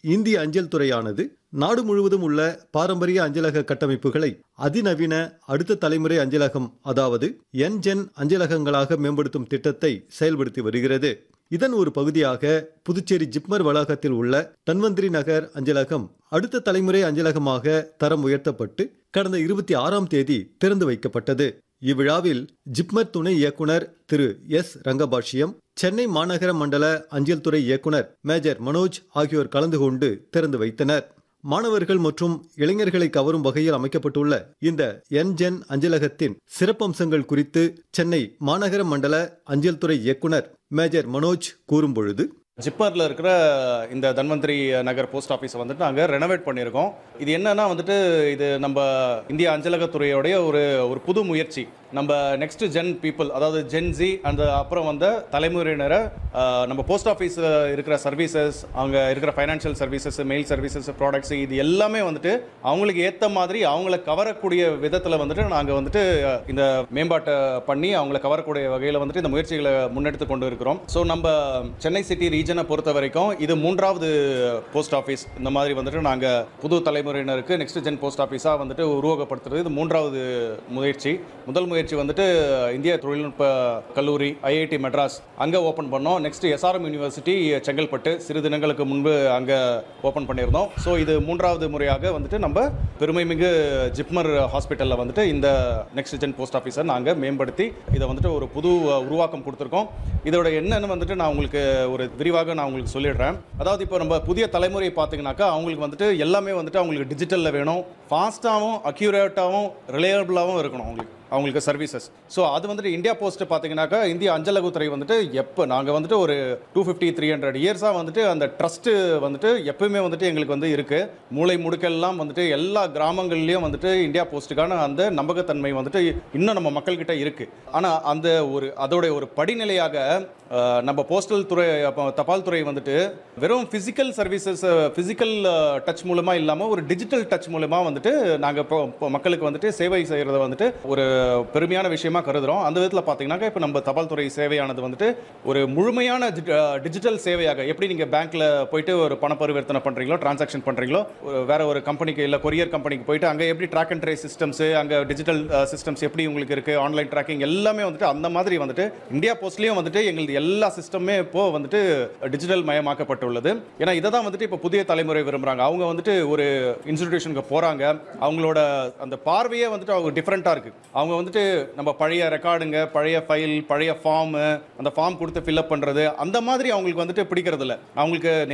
இந்திய அஞ்சல் துறையானது நாடு முழுவதும் உள்ள பாரம்பரிய அஞ்சலக கட்டமைப்புகளை அதிநவீன அடுத்த தலைமுறை அஞ்சலகம் அதாவது என்ஜென் அஞ்சலகங்களாக மேம்படுத்தும் திட்டத்தை செயல்படுத்தி வருகிறது இதன் ஒரு பகுதியாக புதுச்சேரி ஜிப்மர் வளாகத்தில் உள்ள தன்வந்திரி நகர் அஞ்சலகம் அடுத்த தலைமுறை அஞ்சலகமாக தரம் உயர்த்தப்பட்டு கடந்த இருபத்தி ஆறாம் தேதி திறந்து வைக்கப்பட்டது இவ்விழாவில் ஜிப்மர் துணை இயக்குனர் திரு எஸ் ரங்கபாஷ்யம் சென்னை மாநகர மண்டல அஞ்சல் துறை இயக்குனர் மேஜர் மனோஜ் ஆகியோர் கலந்து கொண்டு திறந்து வைத்தனர் மாணவர்கள் மற்றும் இளைஞர்களை கவரும் வகையில் அமைக்கப்பட்டுள்ள இந்த என்ஜென் அஞ்சலகத்தின் சிறப்பம்சங்கள் குறித்து சென்னை மாநகர மண்டல அஞ்சல் துறை இயக்குனர் மேஜர் மனோஜ் கூறும்பொழுது ஜிப்மரில் இருக்கிற இந்த தன்வந்திரி நகர் போஸ்ட் ஆஃபீஸை வந்துட்டு நாங்கள் ரெனோவேட் பண்ணியிருக்கோம் இது என்னன்னா வந்துட்டு இது நம்ம இந்திய அஞ்சலகத்துறையோடைய ஒரு ஒரு புது முயற்சி நம்ம நெக்ஸ்ட் ஜென் பீப்புள் அதாவது ஜென் ஜி அந்த அப்புறம் வந்த தலைமுறையினரை ஆஹ், நம்ம போஸ்ட் ஆஃபீஸில் இருக்கிற சர்வீசஸ் அங்கே இருக்கிற financial services mail services products இது எல்லாமே வந்துட்டு அவங்களுக்கு ஏற்ற மாதிரி அவங்கள கவரக்கூடிய விதத்தில் வந்துட்டு நாங்கள் வந்துட்டு அஹ், இந்த மேம்பாட்டை பண்ணி அவங்கள கவரக்கூடிய வகையில் வந்துட்டு இந்த முயற்சிகளை முன்னெடுத்து கொண்டு இருக்கிறோம் ஸோ நம்ம சென்னை சிட்டி ரீஜனை பொறுத்த வரைக்கும் இது மூன்றாவது போஸ்ட் ஆஃபீஸ் இந்த மாதிரி வந்துட்டு நாங்கள் புது தலைமுறையினருக்கு நெக்ஸ்ட் ஜென் போஸ்ட் ஆஃபீஸாக வந்துட்டு உருவகப்படுத்துறது இது மூன்றாவது முயற்சி முதல் முயற்சி வந்துட்டு இந்திய தொழில்நுட்ப கல்லூரி ஐஐடி மெட்ராஸ் அங்கே ஓப்பன் பண்ணோம் நெக்ஸ்ட் எஸ்ஆர்எம் யூனிவர்சிட்டி செங்கல்பட்டு சிறு தினங்களுக்கு முன்பு அங்கே ஓப்பன் பண்ணியிருந்தோம் ஸோ இது மூன்றாவது முறையாக வந்துட்டு நம்ம பெருமைமிகு ஜிப்மர் ஹாஸ்பிட்டலில் வந்துட்டு இந்த நெக்ஸ்ட் ஜென் போஸ்ட் ஆஃபீஸை நாங்கள் மேம்படுத்தி இதை வந்துட்டு ஒரு புது அஹ், உருவாக்கம் கொடுத்துருக்கோம் இதோட என்னன்னு வந்துட்டு நான் உங்களுக்கு ஒரு விரிவாக நான் உங்களுக்கு சொல்லிடுறேன் அதாவது இப்போ நம்ம புதிய தலைமுறை பார்த்தீங்கன்னாக்கா அவங்களுக்கு வந்துட்டு எல்லாமே வந்துட்டு அவங்களுக்கு டிஜிட்டலில் வேணும் ஃபாஸ்ட்டாகவும் அக்யூரேட்டாகவும் ரிலையபிளாகவும் இருக்கணும் அவங்களுக்கு அவங்களுக்கு சர்வீசஸ் ஸோ அது வந்துட்டு இந்தியா போஸ்ட் பார்த்தீங்கன்னாக்கா இந்திய அஞ்சலகத்துறை வந்துட்டு எப்போ நாங்கள் வந்துட்டு ஒரு டூ ஃபிஃப்டி த்ரீ ஹண்ட்ரட் இயர்ஸாக வந்துட்டு அந்த ட்ரஸ்ட்டு வந்துட்டு எப்பவுமே வந்துட்டு எங்களுக்கு வந்து இருக்குது மூளை முடுக்கெல்லாம் வந்துட்டு எல்லா கிராமங்கள்லேயும் வந்துட்டு இந்தியா போஸ்ட்டுக்கான அந்த நம்பகத்தன்மை வந்துட்டு இன்னும் நம்ம மக்கள்கிட்ட இருக்குது ஆனால் அந்த ஒரு அதோடைய ஒரு படிநிலையாக அஹ், நம்ம போஸ்டல் துறை அப்போ தபால் துறை வந்துட்டு வெறும் ஃபிசிக்கல் சர்வீசஸ் ஃபிசிக்கல் டச் மூலமாக இல்லாமல் ஒரு டிஜிட்டல் டச் மூலமாக வந்துட்டு நாங்கள் இப்போ இப்போ மக்களுக்கு வந்துட்டு சேவை செய்கிறத வந்துட்டு ஒரு பெருமையான விஷயமா கருதுகிறோம் அந்த விதத்தில் பார்த்தீங்கன்னாக்கா இப்போ நம்ம தபால் துறை சேவையானது வந்துட்டு ஒரு முழுமையான டிஜிட்டல் சேவையாக எப்படி நீங்கள் பேங்க்கில் போயிட்டு ஒரு பண பரிவர்த்தனை பண்ணுறீங்களோ டிரான்சாக்ஷன் பண்ணுறீங்களோ ஒரு வேற ஒரு கம்பெனிக்கு இல்லை கொரியர் கம்பெனிக்கு போயிட்டு அங்கே எப்படி ட்ராக் அண்ட் ட்ரேஸ் சிஸ்டம்ஸ் அங்கே டிஜிட்டல் சிஸ்டம்ஸ் எப்படி உங்களுக்கு இருக்குது ஆன்லைன் ட்ராக்கிங் எல்லாமே வந்துட்டு அந்த மாதிரி வந்துட்டு இந்தியா போஸ்ட்லேயும் வந்துட்டு எங்களது எல்லா சிஸ்டமே இப்போ வந்துட்டு டிஜிட்டல் மயமாக்கப்பட்டுள்ளது ஏன்னா இதை தான் வந்துட்டு இப்போ புதிய தலைமுறை விரும்புகிறாங்க அவங்க வந்துட்டு ஒரு இன்ஸ்டிடியூஷனுக்கு போகிறாங்க அவங்களோட அந்த பார்வையே வந்துட்டு அவங்க டிஃப்ரெண்ட்டாக இருக்குது அவங்க வந்துட்டு நம்ம பழைய ரெக்கார்டுங்க பழைய ஃபைல் பழைய ஃபார்மு அந்த ஃபார்ம் கொடுத்து ஃபில்அப் பண்ணுறது அந்த மாதிரி அவங்களுக்கு வந்துட்டு பிடிக்கிறது இல்ல அவங்களுக்கு